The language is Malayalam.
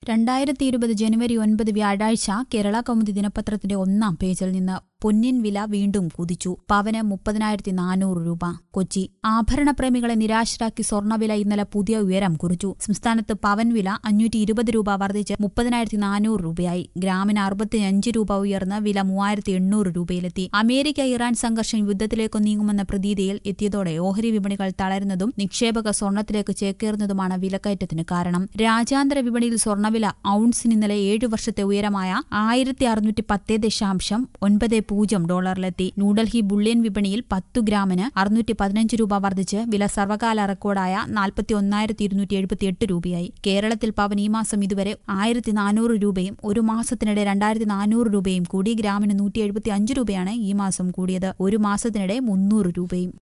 രണ്ടായിരത്തി ഇരുപത് ജനുവരി ഒൻപത് വ്യാഴാഴ്ച കേരള കൗമുദി ദിനപത്രത്തിന്റെ ഒന്നാം പേജിൽ നിന്ന് പൊന്നിൻ വില വീണ്ടും കുതിച്ചു പവന് മുപ്പതിനായിരത്തി നാനൂറ് രൂപ കൊച്ചി ആഭരണപ്രേമികളെ നിരാശരാക്കി സ്വർണ്ണവില ഇന്നലെ പുതിയ ഉയരം കുറിച്ചു സംസ്ഥാനത്ത് പവൻ വില അഞ്ഞൂറ്റി ഇരുപത് രൂപ വർദ്ധിച്ച് മുപ്പതിനായിരത്തി നാനൂറ് രൂപയായി ഗ്രാമിന് അറുപത്തിയഞ്ച് രൂപ ഉയർന്ന് വില മൂവായിരത്തി എണ്ണൂറ് രൂപയിലെത്തി അമേരിക്ക ഇറാൻ സംഘർഷം യുദ്ധത്തിലേക്ക് നീങ്ങുമെന്ന പ്രതീതിയിൽ എത്തിയതോടെ ഓഹരി വിപണികൾ തളരുന്നതും നിക്ഷേപക സ്വർണ്ണത്തിലേക്ക് ചേക്കേറുന്നതുമാണ് വിലക്കയറ്റത്തിന് കാരണം രാജ്യാന്തര വിപണിയിൽ സ്വർണ്ണവില ഔൺസിന് ഇന്നലെ ഏഴു വർഷത്തെ ഉയരമായ ആയിരത്തി അറുന്നൂറ്റി പത്ത് ദശാംശം ഒൻപത് പൂജ്യം ഡോളറിലെത്തി ന്യൂഡൽഹി ബുള്ളിയൻ വിപണിയിൽ പത്തു ഗ്രാമിന് അറുന്നൂറ്റി പതിനഞ്ച് രൂപ വർദ്ധിച്ച് വില സർവകാല റെക്കോർഡായ നാൽപ്പത്തി ഒന്നായിരത്തി ഇരുന്നൂറ്റി എഴുപത്തിയെട്ട് രൂപയായി കേരളത്തിൽ പവൻ ഈ മാസം ഇതുവരെ ആയിരത്തി നാനൂറ് രൂപയും ഒരു മാസത്തിനിടെ രണ്ടായിരത്തി നാനൂറ് രൂപയും കൂടി ഗ്രാമിന് നൂറ്റി എഴുപത്തി അഞ്ച് രൂപയാണ് ഈ മാസം കൂടിയത് ഒരു മാസത്തിനിടെ മുന്നൂറ് രൂപയും